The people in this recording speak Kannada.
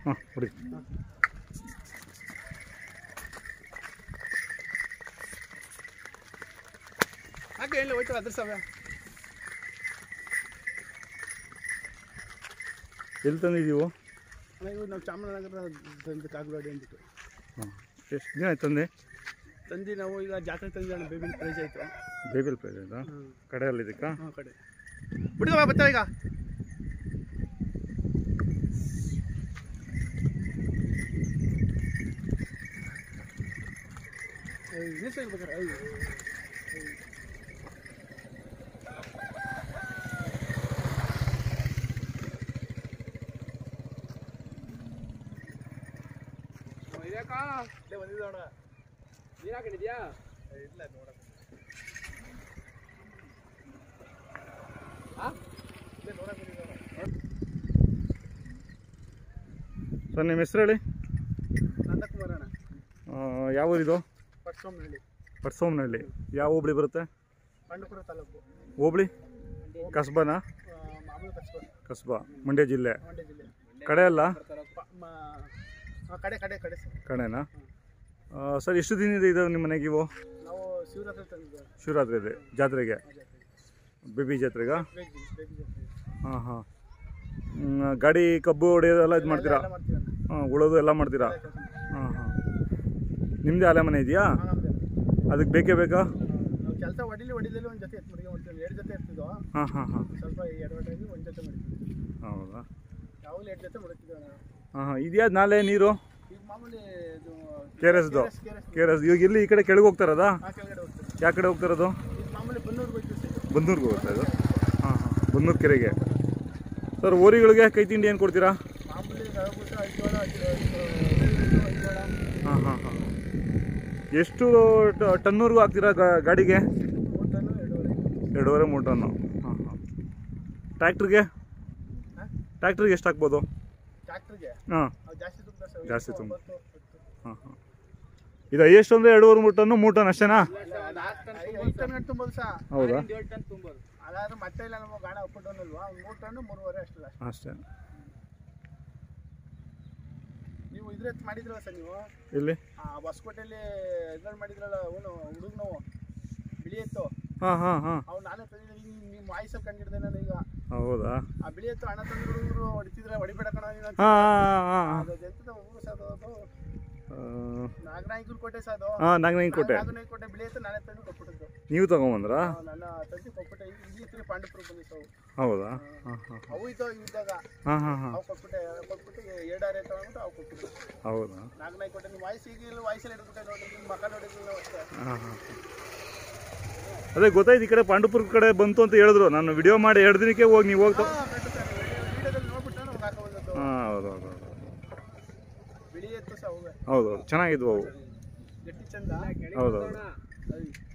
ಹಾಂ ಹೊಡಿ ಹಾಗೆ ಹೇಳಿ ಹೋಯ್ತು ಅದ್ರ ಸಮಯ ಎಲ್ಲಿ ತಂದಿದ್ದೀವು ಇವು ನಾವು ಚಾಮರಾಜನಗರ ತಂದು ಕಾಗವಾಡಿ ಅಂದ್ಬಿಟ್ಟು ಹಾಂ ಎಷ್ಟು ದಿನ ಆಯ್ತು ತಂದೆ ತಂದು ನಾವು ಈಗ ಜಾತ್ರೆ ತಂದು ಬೇಬಿನ ಪ್ರೈಸ್ ಆಯಿತು ಬೇಬಿಲ್ ಪ್ರೈಸ್ ಆಯ್ತಾ ಹ್ಞೂ ಕಡೆಯಲ್ಲಿದ್ದಕ್ಕ ಹಾಂ ಕಡೆ ಬಿಡಿದ ಬರ್ತಾವ ಈಗ ನಿಲ್ಸಿರ್ಬೇಕಾರೆ ಅಯ್ಯೋ ಇದ್ಯಾಕಾ ಇಲ್ಲೇ ಬಂದಿದ್ದೋಣ ನೀರು ಹಾಕೊಂಡಿದ್ಯಾ ಇಲ್ಲ ನೋಡಕ್ಕೆ ಹಾಂ ಇಲ್ಲೇ ನೋಡಕ್ಕೆ ಬಂದಿದ್ದೋಣ ಸರ್ ನಿಮ್ಮ ಹೆಸರು ಹೇಳಿ ನಂದಕುಮಾರ್ ಅಣ್ಣ ಆ, ಯಾವ ಊರಿದು ಪಟ್ಸೋಮ್ನಹಳ್ಳಿ ಪಟ್ಸೋಮ್ನಹಳ್ಳಿ ಯಾವ ಹೋಬಳಿ ಬರುತ್ತೆ ಬಂಡಪುರ ತಾಲೂಕು ಹೋಬಳಿ ಕಸ್ಬನಾ ಆ, ಮಾಮೂಲು ಕಚ್ಬ ಕಸ್ಬಾ ಮಂಡ್ಯ ಜಿಲ್ಲೆ ಮಂಡ್ಯ ಜಿಲ್ಲೆ ಕಡೆ ಅಲ್ಲ ಪ- ಮ- ಆ, ಕಡೆ ಕಡೆ ಕಡೆ ಸರ್ ಕಡೆನಾ ಆ, ಸರ್ ಎಷ್ಟು ದಿನದ ಇದೆ ನಿಮ್ಮ ಮನೆಗೆ ಇವು ನಾವು ಶಿವರಾತ್ರಿ ತಂದಿದ್ದೇವೆ ಶಿವರಾತ್ರಿ ಇದೆ ಜಾತ್ರೆಗೆ ಬೇಬಿ ಜಾತ್ರೆಗ ವೆಜ್ ವೆಜ್ ಜಾತ್ರೆ ಹಾಂ ಹಾಂ ಗಾಡಿ ಕಬ್ಬು ಹೊಡೆಯೋದೆಲ್ಲ ಇದು ಮಾಡ್ತೀರಾ ಎಲ್ಲ ಮಾಡ್ತೀವಿ ಅಣ್ಣ. ಹಾಂ ಉಳೋದು ಎಲ್ಲ ಮಾಡ್ತೀರಾ ಎಲ್ಲ ಕೆಲ್ಸ ಮಾಡ್ತೀವಿ. ಹಾಂ ಹಾಂ ನಿಮ್ಮದೇ ಅಲೆ ಮನೆ ಇದೆಯಾ ಹಾ, ನಮ್ದೇ. ಅದಕ್ಕೆ ಬೇಕೇ ಬೇಕಾ ನಾವು ಕೆಲಸ ಹೊಡಿಲಿ ಹೊಡಿಲಿಲ್ಲ ಒಂದು ಜೊತೆ ಎತ್ತು ಮಡಿಗೆ ಮಾಡ್ತೀವಿ ಎರಡು ಜೊತೆ ಎತ್ತಿದ್ವು ಹಾಂ ಹಾಂ ಹಾಂ ಸ್ವಲ್ಪ ಎಡವಟ್ಟಾಗಿ ಒಂದು ಜೊತೆ ಮಾಡಿದ್ವಿ ಹೌದಾ ಯಾವಾಗಲೂ ಎರಡು ಜೊತೆ ಮಾಡ್ತಿದ್ವಿ ನಾವು ಹಾಂ ಹಾಂ ಇದ್ಯಾವ್ದು ನಾಲೆ ನೀರು ಈಗ ಮಾಮೂಲಿ ಇದು ಕೆ ಆರ್ ಎಸ್ದು KRS, KRS. K R S ಇವಾಗ ಇಲ್ಲಿ ಈ ಕಡೆ ಕೆಳಗೆ ಹೋಗ್ತಾರದಾ ಆ ಕೆಳಗಡೆ ಹೋಗ್ತೀವಿ ಯಾವ ಕಡೆ ಹೋಗ್ತಾರದು ಈಗ ಮಾಮೂಲಿ ಬನ್ನೂರ್ಗೆ ಹೋಗ್ತೀವಿ ಸರ್ ಬನ್ನೂರ್ಗೆ ಹೋಗ್ತಾ ಇದು ಹಾಂ ಹಾಂ ಬನ್ನೂರು ಕೆರೆಗೆ ಸರ್ ಓರಿಗಳಿಗೆ ಕೈ ತಿಂಡಿ ಏನು ಕೊಡ್ತೀರಾ ಮಾಮೂಲಿ ರವೆಬೂಸ ಐಜೋಳ ಐಜೋಳ ಹಾಂ ಹಾಂ ಹಾಂ ಎಷ್ಟು ಟ- ಟನ್ನೂರ್ಗೂ ಹಾಕ್ತೀರಾ ಗಾ- ಗಾಡಿಗೆ ಮೂರು ಟನ್ನು ಎರಡೂವರೆ ಎರಡೂವರೆ ಮೂರು ಟನ್ನು ಹಾಂ ಹಾಂ ಟ್ರ್ಯಾಕ್ಟ್ರಿಗೆ ಹಾಂ ಟ್ರ್ಯಾಕ್ಟ್ರಿಗೆ ಎಷ್ಟು ಹಾಕ್ಬೋದು ಟ್ಯಾಕ್ಟ್ರಿಗೆ ಹಾಂ ಅದು ಜಾಸ್ತಿ ತುಂಬ ಸರ್ ಜಾಸ್ತಿ ತುಂಬ. ಒಂಬತ್ತು, ಹತ್ತು. ಹಾಂ ಹಾಂ ಇದು ಎಷ್ಟು ಅಂದರೆ ಎರಡೂವರೆ ಮೂರು ಟನ್ನು ಮೂರು ಟನ್ ಅಷ್ಟೇನಾ ಐದು ಟನ್ ಗಂಟು ತುಂಬೋದು ಸಹ ಹೌದಾ ಏಳು ಟನ್ ತುಂಬೋದು ಅದಾದ್ರೆ ಮತ್ತೆ ಇಲ್ಲ ನಮ್ಮ ಗಾಣ ಅಪ್ ಡೌನ್ ಅಲ್ವಾ ಒಂದು ಮೂರು ಟನ್ನು ಮೂರುವರೆ ಅಷ್ಟಲ್ಲ ಅಷ್ಟೇ ನೀವು ಇದ್ರೆ ಮಾಡಿದ್ರಲ್ಲ ಸರ್ ನೀವು ಇಲ್ಲಿ ಆ ಹೊಸಕೋಟೆಯಲ್ಲಿ ಇದ್ರಲ್ಲಿ ಮಾಡಿದ್ರಲ್ಲ ಅವನು ಹುಡುಗ ನಾವು ಬಿಳಿ ಎತ್ತು ಹಾಂ ಹಾಂ ಹಾಂ ಅವ್ನು ನಾನೇ ತಂದಿದ್ದೀನಿ ನಿಮ್ಮ ವಾಯ್ಸಲ್ಲಿ ಕಂಡಿಡ್ದೆ ನಾನು ಈಗ ಹೌದಾ ಆ ಬಿಳಿ ಎತ್ತು ಹಣ ತಂದು ಹುಡುಗರು ಹೊಡಿತಿದ್ರೆ ಹೊಡಿಬೇಡ ಕಣ ನೀನು ಅಂತ. ಹಾಂ ಹಾಂ ಹಾಂ ಹಾಂ ಅದು ಎಂತದ ಊರು ಸರ್ ಅದು ನಾಗನಾಯಕನ ಕೋಟೆ ಸರ್ ಅದು ಹಾಂ ನಾಗನಾಗಿ ಕೊಟ್ಟೆ ನಾಗನಾಯಕ ಕೋಟೆ ಬಿಳಿ ಎತ್ತು ನಾನೇ ತಂದು ಕೊಟ್ಬಿಟ್ಟಿದ್ದು ನೀವು ತಗೊಂಬಂದ್ರಾ ಆ, ನನ್ನ ತಂದು ಕೊಟ್ಬಿಟ್ಟೆ ಇಲ್ಲಿ ಇಲ್ಲಿ ಇತ್ತು ಪಾಂಡಪುರ ಬಂದು ಸರ್ ಹೌದಾ ಹಾಂ ಹಾಂ ಅವು ಇದ್ದಾವ ಇದ್ದಾಗ ಹಾಂ ಹಾಂ ಹಾಂ ಅವು ಕೊಟ್ಬಿಟ್ಟೆ ಕೊಟ್ಬಿಟ್ಟು ಎರಡಾರೆ ತಗೊಂಡ್ಬಿಟ್ಟು ಅವು ಕೊಟ್ಬಿಟ್ಟು ಹೌದಾ ನಾಗನಾಯಕ ಕೋಟೆ ನಿಮ್ಮ ವಾಯ್ಸ್ ಈಗ ಇಲ್ಲ ವಾಯ್ಸಲ್ಲಿ ಹಿಡಿದ್ಬಿಟ್ಟೆ ನೋಡಿ ನಿಮ್ಮ ಮಕ್ಕ ನೋಡಿದ್ದಿಲ್ಲ ನಾವು ಅಷ್ಟೇ ಹಾಂ ಹಾಂ ಅದೇ ಗೊತ್ತಾಯ್ತು ಈ ಕಡೆ ಪಾಂಡುಪುರ ಕಡೆ ಬಂತು ಅಂತ ಹೇಳಿದ್ರು ನಾನು ವಿಡಿಯೋ ಮಾಡಿ ಎರಡು ದಿನಕ್ಕೆ ಹೋಗಿ ನೀವು ಹೋಗ್ತಾ ಹಾ, ಖಂಡಿತ. ವಿಡಿಯೋದಲ್ಲಿ ನೋಡ್ಬಿಟ್ಟು ನಾನು ಹಾಕ ಬಂದದ್ದು ಹಾಂ ಹೌದು ಹೌದು ಹೌದು ಬಿಳಿ ಎತ್ತು ಸಹ ಅವು ಹೌದು ಹೌದು ಚೆನ್ನಾಗಿದ್ವು ಅವು ಗಟ್ಟಿ ಚಂದ ಹೌದು ಹೌದು ಐ.